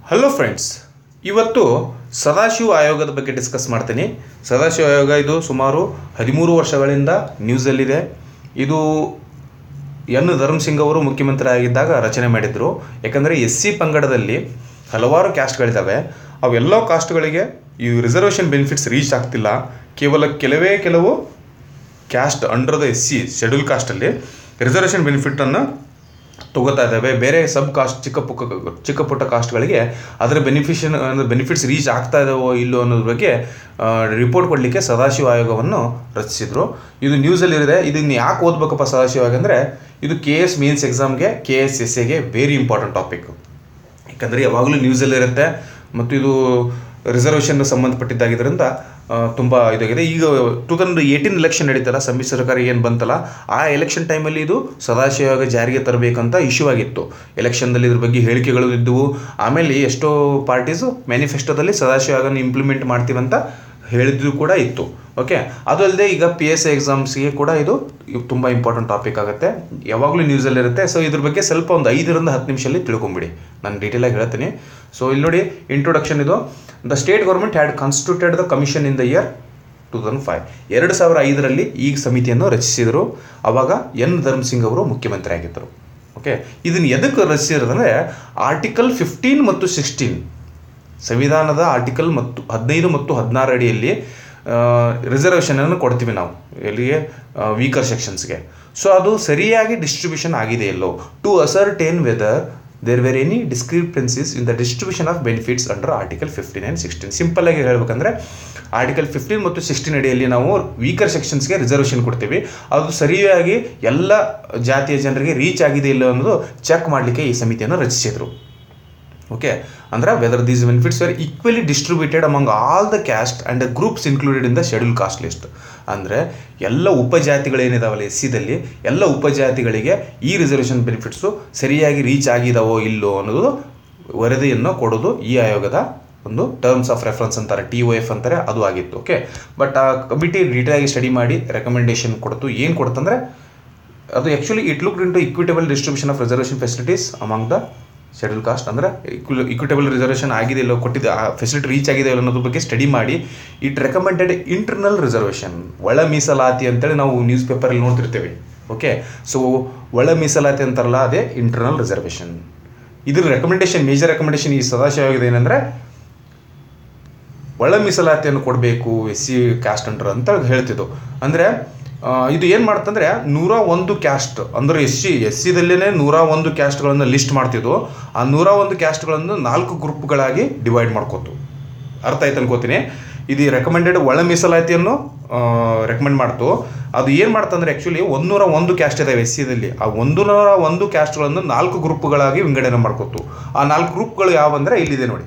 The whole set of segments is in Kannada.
ಹಲೋ ಫ್ರೆಂಡ್ಸ್ ಇವತ್ತು ಸದಾಶಿವ ಆಯೋಗದ ಬಗ್ಗೆ ಡಿಸ್ಕಸ್ ಮಾಡ್ತೀನಿ ಸದಾಶಿವ ಆಯೋಗ ಇದು ಸುಮಾರು ಹದಿಮೂರು ವರ್ಷಗಳಿಂದ ನ್ಯೂಸಲ್ಲಿದೆ ಇದು ಎನ್ ಧರ್ಮಸಿಂಗ್ ಅವರು ಮುಖ್ಯಮಂತ್ರಿ ಆಗಿದ್ದಾಗ ರಚನೆ ಮಾಡಿದರು ಯಾಕಂದರೆ ಎಸ್ ಸಿ ಪಂಗಡದಲ್ಲಿ ಹಲವಾರು ಕ್ಯಾಸ್ಟ್ಗಳಿದ್ದಾವೆ ಅವೆಲ್ಲ ಕಾಸ್ಟ್ಗಳಿಗೆ ಈ ರಿಸರ್ವೇಷನ್ ಬೆನಿಫಿಟ್ಸ್ ರೀಚ್ ಆಗ್ತಿಲ್ಲ ಕೇವಲ ಕೆಲವೇ ಕೆಲವು caste under the S C schedule ಕಾಸ್ಟಲ್ಲಿ ರಿಸರ್ವೇಷನ್ ಬೆನಿಫಿಟನ್ನು ತಗೋತಾ ಇದ್ದಾವೆ ಬೇರೆ ಸಬ್ ಕಾಸ್ಟ್ ಚಿಕ್ಕ ಪುಕ್ಕ ಚಿಕ್ಕ ಪುಟ್ಟ ಕಾಸ್ಟ್ಗಳಿಗೆ ಅದರ ಬೆನಿಫಿಷನ್ ಅಂದರೆ ಬೆನಿಫಿಟ್ಸ್ ರೀಚ್ ಆಗ್ತಾ ಇದಾವೋ ಇಲ್ಲೋ ಅನ್ನೋದ್ರ ಬಗ್ಗೆ ರಿಪೋರ್ಟ್ ಕೊಡಲಿಕ್ಕೆ ಸದಾಶಿವ ಆಯೋಗವನ್ನು ರಚಿಸಿದರು ಇದು ನ್ಯೂಸಲ್ಲಿದೆ ಇದನ್ನು ಯಾಕೆ ಓದಬೇಕಪ್ಪ ಸದಾಶಿವ ಆಯೋಗ ಅಂದರೆ ಇದು ಕೆ ಎಸ್ ಮೇನ್ಸ್ ಎಕ್ಸಾಮ್ಗೆ ಕೆ ಎಸ್ ಎಸ್ ಎಗೆ ವೆರಿ ಇಂಪಾರ್ಟೆಂಟ್ ಟಾಪಿಕ್ ಯಾಕಂದರೆ ಯಾವಾಗಲೂ ನ್ಯೂಸಲ್ಲಿರುತ್ತೆ ಮತ್ತು ಇದು ರಿಸರ್ವೇಷನ್ ಸಂಬಂಧಪಟ್ಟಿದ್ದಾಗಿದ್ದರಿಂದ ತುಂಬ ಇದಾಗಿದೆ ಈಗ ಟೂ ತೌಸಂಡ್ ಏಯ್ಟೀನ್ ಎಲೆಕ್ಷನ್ ನಡೀತಲ್ಲ ಸಮ್ಮಿಶ್ರ ಸರ್ಕಾರ ಏನು ಬಂತಲ್ಲ ಆ ಎಲೆಕ್ಷನ್ ಟೈಮಲ್ಲಿ ಇದು ಸದಾಶಿವಾಗ ಜಾರಿಗೆ ತರಬೇಕಂತ ಇಶ್ಯೂ ಆಗಿತ್ತು ಎಲೆಕ್ಷನ್ದಲ್ಲಿ ಇದ್ರ ಬಗ್ಗೆ ಹೇಳಿಕೆಗಳು ಇದ್ದವು ಆಮೇಲೆ ಎಷ್ಟೋ ಪಾರ್ಟೀಸು ಮ್ಯಾನಿಫೆಸ್ಟೋದಲ್ಲಿ ಸದಾಶಿವಾಗನ ಇಂಪ್ಲಿಮೆಂಟ್ ಮಾಡ್ತೀವಂತ ಹೇಳಿದ್ದು ಕೂಡ ಇತ್ತು ಓಕೆ ಅದು ಅಲ್ಲದೆ ಈಗ ಪಿ ಎಸ್ ಐ ಎಕ್ಸಾಮ್ಸ್ಗೆ ಕೂಡ ಇದು ತುಂಬ ಇಂಪಾರ್ಟೆಂಟ್ ಟಾಪಿಕ್ ಆಗುತ್ತೆ ಯಾವಾಗಲೂ ನ್ಯೂಸಲ್ಲಿರುತ್ತೆ ಸೊ ಇದ್ರ ಬಗ್ಗೆ ಸ್ವಲ್ಪ ಒಂದು ಐದರಿಂದ ಹತ್ತು ನಿಮಿಷದಲ್ಲಿ ತಿಳ್ಕೊಂಬಿಡಿ ನಾನು ಡೀಟೇಲಾಗಿ ಹೇಳ್ತೀನಿ ಸೊ ಇಲ್ಲಿ ನೋಡಿ ಇಂಟ್ರೊಡಕ್ಷನ್ ಇದು the state government had constituted the commission in the year two thousand five ಎರಡು ಸಾವಿರ ಐದರಲ್ಲಿ ಈ ಸಮಿತಿಯನ್ನು ರಚಿಸಿದರು ಆವಾಗ ಎನ್ ಧರ್ಮಸಿಂಗ್ ಅವರು ಮುಖ್ಯಮಂತ್ರಿ ಆಗಿದ್ದರು ಓಕೆ ಇದನ್ನು ಎದಕ್ಕೆ ರಚಿಸಿರೋದಂದರೆ ಆರ್ಟಿಕಲ್ ಫಿಫ್ಟೀನ್ ಮತ್ತು ಸಿಕ್ಸ್ಟೀನ್ ಸಂವಿಧಾನದ ಆರ್ಟಿಕಲ್ ಮತ್ತು ಹದಿನೈದು ಮತ್ತು ಹದಿನಾರು ಅಡಿಯಲ್ಲಿ ರಿಸರ್ವೇಷನನ್ನು ಕೊಡ್ತೀವಿ ನಾವು ಎಲ್ಲಿಗೆ ವೀಕರ್ ಸೆಕ್ಷನ್ಸ್ಗೆ ಸೊ ಅದು ಸರಿಯಾಗಿ ಡಿಸ್ಟ್ರಿಬ್ಯೂಷನ್ ಆಗಿದೆ ಎಲ್ಲೋ to ascertain whether there were any discrepancies in the distribution of benefits under article fifteen and sixteen simple ಆಗಿ ಹೇಳ್ಬೇಕಂದ್ರೆ ಆರ್ಟಿಕಲ್ ಫಿಫ್ಟೀನ್ ಮತ್ತು ಸಿಕ್ಸ್ಟೀನ್ ಅಡಿಯಲ್ಲಿ ನಾವು ವೀಕರ್ ಸೆಕ್ಷನ್ಸ್ಗೆ ರಿಸರ್ವೇಷನ್ ಕೊಡ್ತೀವಿ ಅದು ಸರಿಯಾಗಿ ಎಲ್ಲ ಜಾತಿಯ ಜನರಿಗೆ ರೀಚ್ ಆಗಿದೆ ಇಲ್ಲ ಅನ್ನೋದು ಚೆಕ್ ಮಾಡಲಿಕ್ಕೆ ಈ ಸಮಿತಿಯನ್ನು ರಚಿಸಿದರು ಓಕೆ ಅಂದ್ರೆ whether these benefits are equally distributed among all the caste and the groups included in the schedule caste list ಅಂದರೆ ಎಲ್ಲ ಉಪಜಾತಿಗಳೇನಿದಾವಲ್ಲ ಎಸ್ ಸಿದಲ್ಲಿ ಎಲ್ಲ ಉಪಜಾತಿಗಳಿಗೆ ಈ ರಿಸರ್ವೇಷನ್ ಬೆನಿಫಿಟ್ಸು ಸರಿಯಾಗಿ ರೀಚ್ ಆಗಿದಾವೋ ಇಲ್ಲೋ ಅನ್ನೋದು ವರದಿಯನ್ನು ಕೊಡೋದು ಈ ಆಯೋಗದ ಒಂದು ಟರ್ಮ್ಸ್ ಆಫ್ ರೆಫರೆನ್ಸ್ ಅಂತಾರೆ ಟಿ ಒ ಎಫ್ ಅಂತಾರೆ ಅದು ಆಗಿತ್ತು ಓಕೆ ಬಟ್ ಆ ಕಮಿಟಿ ಡೀಟೇಲಾಗಿ ಸ್ಟಡಿ ಮಾಡಿ ರೆಕಮೆಂಡೇಶನ್ ಕೊಡ್ತು ಏನು ಕೊಡ್ತಂದ್ರೆ ಅದು actually it look in to equitable distribution of reservation facilities among the schedule caste ಅಂದರೆ ಇಕ್ವಿಟಬಲ್ ರಿಸರ್ವೇಷನ್ ಆಗಿದೆ ಇಲ್ಲೋ ಕೊಟ್ಟಿದ್ದೆ ಆ ಫೆಸಿಲಿಟಿ ರೀಚ್ ಆಗಿದೆ ಇಲ್ಲ ಅನ್ನೋದ್ರ ಬಗ್ಗೆ ಸ್ಟಡಿ ಮಾಡಿ ಇಟ್ ರೆಕಮೆಂಡೆಡ್ ಇಂಟರ್ನಲ್ ರಿಸರ್ವೇಷನ್ ಒಳ ಮೀಸಲಾತಿ ಅಂತೇಳಿ ನಾವು ನ್ಯೂಸ್ ಪೇಪರಲ್ಲಿ ನೋಡ್ತಿರ್ತೇವೆ ಓಕೆ ಸೊ ಒಳ ಮೀಸಲಾತಿ ಅಂತಾರಲ್ಲ ಅದೇ ಇಂಟರ್ನಲ್ ರಿಸರ್ವೇಷನ್ ಇದ್ರ ರೆಕಮೆಂಡೇಶನ್ ಮೇಜರ್ ರೆಕಮೆಂಡೇಶನ್ ಈ ಸದಾಶಿವ ಆಗಿದೆ ಏನಂದರೆ ಒಳ ಮೀಸಲಾತಿಯನ್ನು ಕೊಡಬೇಕು ಎಸ್ ಸಿ ಕ್ಯಾಸ್ಟ್ ಅಂಡರ್ ಅಂತ ಹೇಳ್ತಿದ್ದು ಅಂದರೆ ಇದು ಏನು ಮಾಡ್ತಂದ್ರೆ ನೂರ ಒಂದು ಕ್ಯಾಸ್ಟ್ ಅಂದರೆ ಎಸ್ ಸಿ ಎಸ್ ಸಿದಲ್ಲೇ ನೂರ ಒಂದು ಕ್ಯಾಸ್ಟ್ಗಳನ್ನು ಲಿಸ್ಟ್ ಮಾಡ್ತಿದ್ದು ಆ ನೂರ ಒಂದು ಕ್ಯಾಸ್ಟ್ಗಳನ್ನು ನಾಲ್ಕು ಗ್ರೂಪ್ಗಳಾಗಿ ಡಿವೈಡ್ ಮಾಡ್ಕೋತು ಅರ್ಥ ಆಯ್ತು ಅನ್ಕೋತೀನಿ ಇದು ರೆಕಮೆಂಡೆಡ್ ಒಳ ಮೀಸಲಾತಿಯನ್ನು ರೆಕಮೆಂಡ್ ಮಾಡ್ತು ಅದು ಏನು ಮಾಡ್ತಂದ್ರೆ ಆ್ಯಕ್ಚುಲಿ ಒಂದೂರ ಒಂದು ಕ್ಯಾಸ್ಟ್ ಇದಾವೆ ಎಸ್ ಸಿದಲ್ಲಿ ಆ ಒಂದು ನೂರ ಒಂದು ಕ್ಯಾಸ್ಟ್ಗಳನ್ನು ನಾಲ್ಕು ಗ್ರೂಪ್ಗಳಾಗಿ ವಿಂಗಡಣೆ ಮಾಡ್ಕೋತು ಆ ನಾಲ್ಕು ಗ್ರೂಪ್ಗಳು ಯಾವಂದರೆ ಇಲ್ಲಿದೆ ನೋಡಿ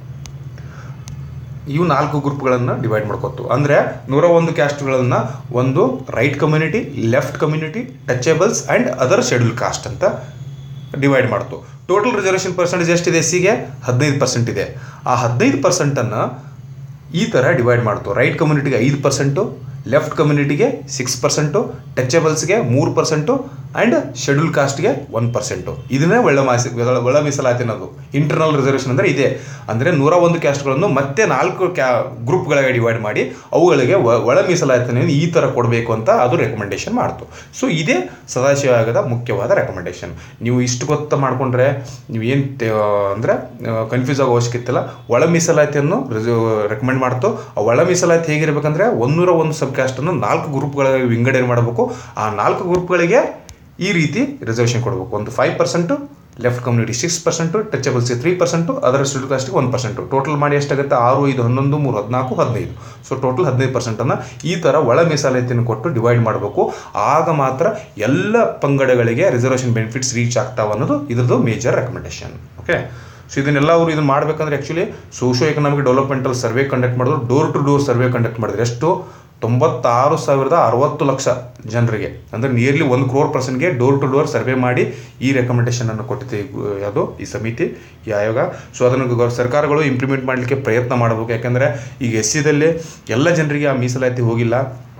ಇವು ನಾಲ್ಕು ಗ್ರೂಪ್ಗಳನ್ನು ಡಿವೈಡ್ ಮಾಡ್ಕೊತು ಅಂದರೆ ನೂರ ಒಂದು ಕ್ಯಾಸ್ಟ್ಗಳನ್ನು ಒಂದು right community left community touchables and other schedule caste ಅಂತ ಡಿವೈಡ್ ಮಾಡ್ತು ಟೋಟಲ್ ರಿಸರ್ವೇಷನ್ ಪರ್ಸೆಂಟೇಜ್ ಎಷ್ಟಿದೆ ಸಿಗೆ ಹದಿನೈದು ಪರ್ಸೆಂಟ್ ಇದೆ ಆ ಹದಿನೈದು ಪರ್ಸೆಂಟನ್ನು ಈ ಥರ ಡಿವೈಡ್ ಮಾಡ್ತು ರೈಟ್ ಕಮ್ಯುನಿಟಿಗೆ ಐದು ಪರ್ಸೆಂಟು ಲೆಫ್ಟ್ ಕಮ್ಯುನಿಟಿಗೆ ಸಿಕ್ಸ್ ಪರ್ಸೆಂಟು ಟಚೇಬಲ್ಸ್ಗೆ ಮೂರು ಪರ್ಸೆಂಟು ಆ್ಯಂಡ್ ಶೆಡ್ಯೂಲ್ ಕಾಸ್ಟ್ಗೆ ಒನ್ ಪರ್ಸೆಂಟು ಇದನ್ನೇ ಒಳ್ಳೆ ಮಾಸಿ ಒಳ ಮೀಸಲಾತಿ ಅನ್ನೋದು ಇಂಟರ್ನಲ್ ರಿಸರ್ವೇಷನ್ ಅಂದರೆ ಇದೆ ಅಂದರೆ ನೂರ ಒಂದು ಕ್ಯಾಸ್ಟ್ಗಳನ್ನು ಮತ್ತೆ ನಾಲ್ಕು ಕ್ಯಾ ಗ್ರೂಪ್ಗಳಾಗಿ ಡಿವೈಡ್ ಮಾಡಿ ಅವುಗಳಿಗೆ ಒಳ ಮೀಸಲಾತಿಯನ್ನು ಈ ಥರ ಕೊಡಬೇಕು ಅಂತ ಅದು ರೆಕಮೆಂಡೇಶನ್ ಮಾಡ್ತು ಸೊ ಇದೇ ಸದಾಶಿವ ಆಯೋಗದ ಮುಖ್ಯವಾದ ರೆಕಮೆಂಡೇಶನ್ ನೀವು ಇಷ್ಟು ಗೊತ್ತ ಮಾಡಿಕೊಂಡ್ರೆ ನೀವು ಏನು ಅಂದರೆ ಕನ್ಫ್ಯೂಸ್ ಆಗೋ ಅವಶ್ಯಕತೆ ಇಲ್ಲ ಒಳ ಮೀಸಲಾತಿಯನ್ನು ರೆಕಮೆಂಡ್ ಮಾಡ್ತು ಆ ಒಳ ಮೀಸಲಾತಿ ಹೇಗಿರಬೇಕಂದ್ರೆ ಒಂದೂರ ಒಂದು ಸಬ್ ಕ್ಯಾಸ್ಟನ್ನು ನಾಲ್ಕು ಗ್ರೂಪ್ಗಳಾಗಿ ವಿಂಗಡಣೆ ಮಾಡಬೇಕು ಆ ನಾಲ್ಕು ಗ್ರೂಪ್ಗಳಿಗೆ ಈ ರೀತಿ ರಿಸರ್ವೇಷನ್ ಕೊಡಬೇಕು ಒಂದು five percent left community six percent ಟಚಬಲ್ಸ್ಗೆ ತ್ರೀ ಪರ್ಸೆಂಟು ಅದರ ಶೆಡ್ಯೂಲ್ ಕಾಸ್ಟಿಗೆ ಒನ್ ಪರ್ಸೆಂಟು ಟೋಟಲ್ ಮಾಡಿ ಎಷ್ಟಾಗುತ್ತೆ ಆರು ಐದು ಹನ್ನೊಂದು ಮೂರು ಹದಿನಾಲ್ಕು ಹದಿನೈದು ಸೊ ಟೋಟಲ್ ಹದಿನೈದು ಪರ್ಸೆಂಟನ್ನು ಈ ಥರ ಒಳ ಮೀಸಲಾತಿಯನ್ನು ಕೊಟ್ಟು ಡಿವೈಡ್ ಮಾಡಬೇಕು ಆಗ ಮಾತ್ರ ಎಲ್ಲ ಪಂಗಡಗಳಿಗೆ ರಿಸರ್ವೇಷನ್ ಬೆನಿಫಿಟ್ಸ್ ರೀಚ್ ಆಗ್ತಾವ ಅನ್ನೋದು ಇದ್ರದ್ದು ಮೇಜರ್ ರೆಕಮೆಂಡೇಶನ್ ಓಕೆ ಸೊ ಇದನ್ನೆಲ್ಲ ಅವರು ಇದನ್ನು ಮಾಡಬೇಕಂದ್ರೆ actually socio economic developmental survey conduct ಮಾಡಿದ್ರು door to door survey conduct ಮಾಡಿದ್ರು ಎಷ್ಟು ತೊಂಬತ್ತಾರು ಸಾವಿರದ ಅರವತ್ತು ಲಕ್ಷ ಜನರಿಗೆ ಅಂದರೆ ನಿಯರ್ಲಿ ಒಂದು ಕ್ರೋರ್ ಪರ್ಸನ್ಗೆ ಡೋರ್ ಟು ಡೋರ್ ಸರ್ವೆ ಮಾಡಿ ಈ ರೆಕಮೆಂಡೇಶನನ್ನು ಕೊಟ್ಟಿದೆ ಯಾವುದು ಈ ಸಮಿತಿ ಈ ಆಯೋಗ ಸೊ ಅದನ್ನು ಸರ್ಕಾರಗಳು ಇಂಪ್ಲಿಮೆಂಟ್ ಮಾಡಲಿಕ್ಕೆ ಪ್ರಯತ್ನ ಮಾಡಬೇಕು ಯಾಕೆಂದರೆ ಈಗ ಎಸ್ ಸಿದಲ್ಲಿ ಎಲ್ಲ ಜನರಿಗೆ ಆ ಮೀಸಲಾತಿ ಹೋಗಿಲ್ಲ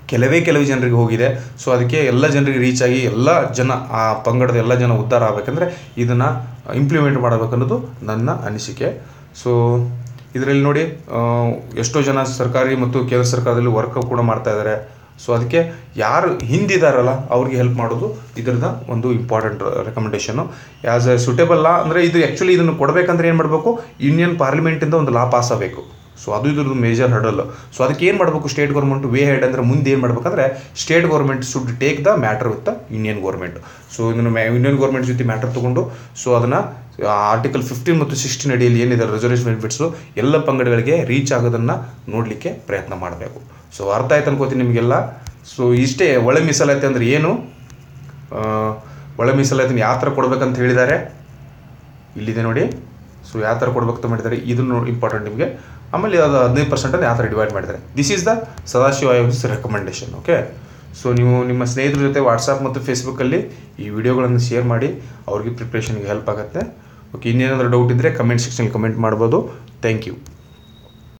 ಕೆಲವೇ ಕೆಲವು ಜನರಿಗೆ ಹೋಗಿದೆ ಸೊ ಅದಕ್ಕೆ ಎಲ್ಲ ಜನರಿಗೆ ರೀಚ್ ಆಗಿ ಎಲ್ಲ ಜನ ಆ ಪಂಗಡದ ಎಲ್ಲ ಜನ ಉದ್ಧಾರ ಆಗಬೇಕಂದ್ರೆ ಇದನ್ನು ಇಂಪ್ಲಿಮೆಂಟ್ ಮಾಡಬೇಕನ್ನೋದು ನನ್ನ ಅನಿಸಿಕೆ ಸೊ ಇದರಲ್ಲಿ ನೋಡಿ ಆ, ಎಷ್ಟೋ ಜನ ಸರ್ಕಾರಿ ಮತ್ತು ಕೇಂದ್ರ ಸರ್ಕಾರದಲ್ಲಿ ವರ್ಕ್ ಕೂಡ ಮಾಡ್ತಾ ಇದ್ದಾರೆ ಸೊ ಅದಕ್ಕೆ ಯಾರು ಹಿಂದಿದಾರಲ್ಲ ಅವ್ರಿಗೆ ಹೆಲ್ಪ್ ಮಾಡೋದು ಇದರದ ಒಂದು important recommendation as a suitable law ಅಂದರೆ ಇದು ಆ್ಯಕ್ಚುಲಿ ಇದನ್ನು ಕೊಡಬೇಕಂದ್ರೆ ಏನು ಮಾಡಬೇಕು ಯೂನಿಯನ್ ಪಾರ್ಲಿಮೆಂಟಿಂದ ಒಂದು ಲಾ ಪಾಸ್ ಆಗಬೇಕು ಸೊ ಅದು ಇದ್ರದ್ದು ಮೇಜರ್ ಹಡಲ್ ಸೊ ಅದಕ್ಕೆ ಏನು ಮಾಡಬೇಕು ಸ್ಟೇಟ್ ಗೌರ್ಮೆಂಟ್ ವೇ ಹೆಡ್ ಅಂದರೆ ಮುಂದೆ ಏನು ಮಾಡ್ಬೇಕಂದ್ರೆ state government should take the matter with the union government so ಇದನ್ನು ಯೂನಿಯನ್ ಗೌರ್ಮೆಂಟ್ ಜೊತೆ ಮ್ಯಾಟರ್ ತಗೊಂಡು ಸೊ ಅದನ್ನು ಆರ್ಟಿಕಲ್ ಫಿಫ್ಟೀನ್ ಮತ್ತು ಸಿಕ್ಸ್ಟೀನ್ ಅಡಿಯಲ್ಲಿ ಏನಿದೆ ರಿಸರ್ವೇಷನ್ ಬೆನಿಫಿಟ್ಸು ಎಲ್ಲ ಪಂಗಡಗಳಿಗೆ ರೀಚ್ ಆಗೋದನ್ನು ನೋಡಲಿಕ್ಕೆ ಪ್ರಯತ್ನ ಮಾಡಬೇಕು ಸೊ ಅರ್ಥ ಆಯ್ತು ಅನ್ಕೋತೀನಿ ನಿಮಗೆಲ್ಲ ಸೊ ಇಷ್ಟೇ ಒಳ ಮೀಸಲಾತಿ ಅಂದರೆ ಏನು ಆ, ಒಳ ಮೀಸಲಾತಿನ ಯಾವ ಥರ ಕೊಡ್ಬೇಕಂತ ಹೇಳಿದ್ದಾರೆ ಇಲ್ಲಿದೆ ನೋಡಿ ಸೊ ಯಾವ ಥರ ಕೊಡ್ಬೇಕಂತ ಮಾಡಿದ್ದಾರೆ ಇದನ್ನು ಇಂಪಾರ್ಟೆಂಟ್ ನಿಮಗೆ ಆಮೇಲೆ ಅದು ಹದಿನೈದು ಪರ್ಸೆಂಟನ್ನು ಯಾವ ಥರ ಡಿವೈಡ್ ಮಾಡಿದ್ದಾರೆ ದಿಸ್ ಈಸ್ ದ ಸದಾಶಿವ ಆಯೋಗಸ್ ರೆಕಮೆಂಡೇಶನ್ ಓಕೆ ಸೊ ನೀವು ನಿಮ್ಮ ಸ್ನೇಹಿತರ ಜೊತೆ ವಾಟ್ಸಪ್ ಮತ್ತು ಫೇಸ್ಬುಕ್ಕಲ್ಲಿ ಈ ವಿಡಿಯೋಗಳನ್ನು ಶೇರ್ ಮಾಡಿ ಅವ್ರಿಗೆ ಪ್ರಿಪ್ರೇಷನ್ಗೆ ಹೆಲ್ಪ್ ಆಗುತ್ತೆ ಓಕೆ ಇನ್ನೇನಾದರೂ ಡೌಟ್ ಇದ್ದರೆ ಕಮೆಂಟ್ ಸೆಕ್ಷನಲ್ಲಿ ಕಮೆಂಟ್ ಮಾಡ್ಬೋದು ಥ್ಯಾಂಕ್ ಯು